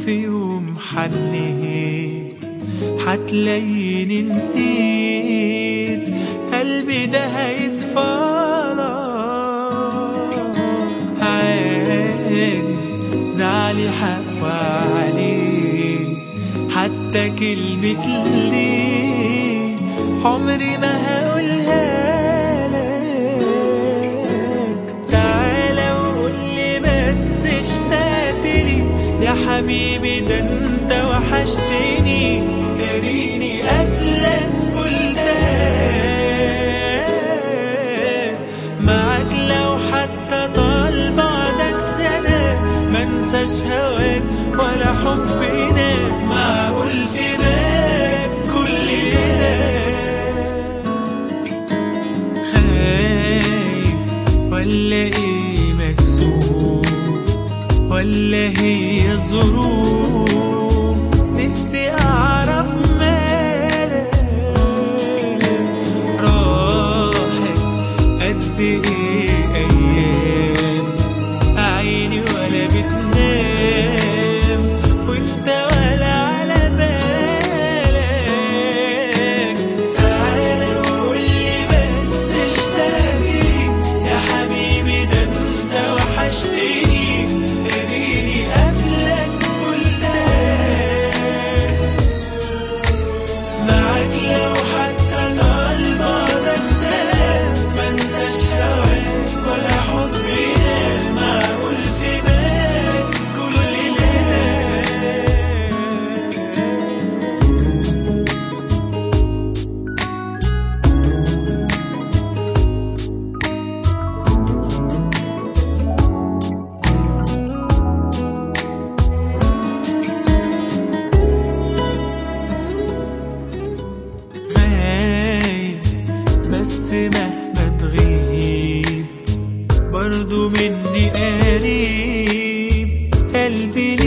في يوم حنيت حتلاقيني نسيت قلبي ده هيصفالك عادي زعلي حق عليه حتى كلمة ليه عمري ما هقولها لك تعالى وقولي بس اشتقت لي يا حبيبي ده انت وحشتني داريني قبلك قلتها معاك لو حتى طال بعدك سنة ما انساش هواك ولا حبنا معقول في بالك كل ده خايف ولا ايه مكسوف ولا هي الظروف نفسي اعرف مالك راحت قد ايه ايام عيني ولا بتنام وانت ولا على بالك تعالى وقولي بس اشتقت يا حبيبي ده انت وحشتني اديني قبلك قلتها معاك لو حتى طال بعدك سلام ما انساش هواك ولا حبنا معقول في بالك كل ده غايب بس مهما تغيب برضو مني قريب قلبي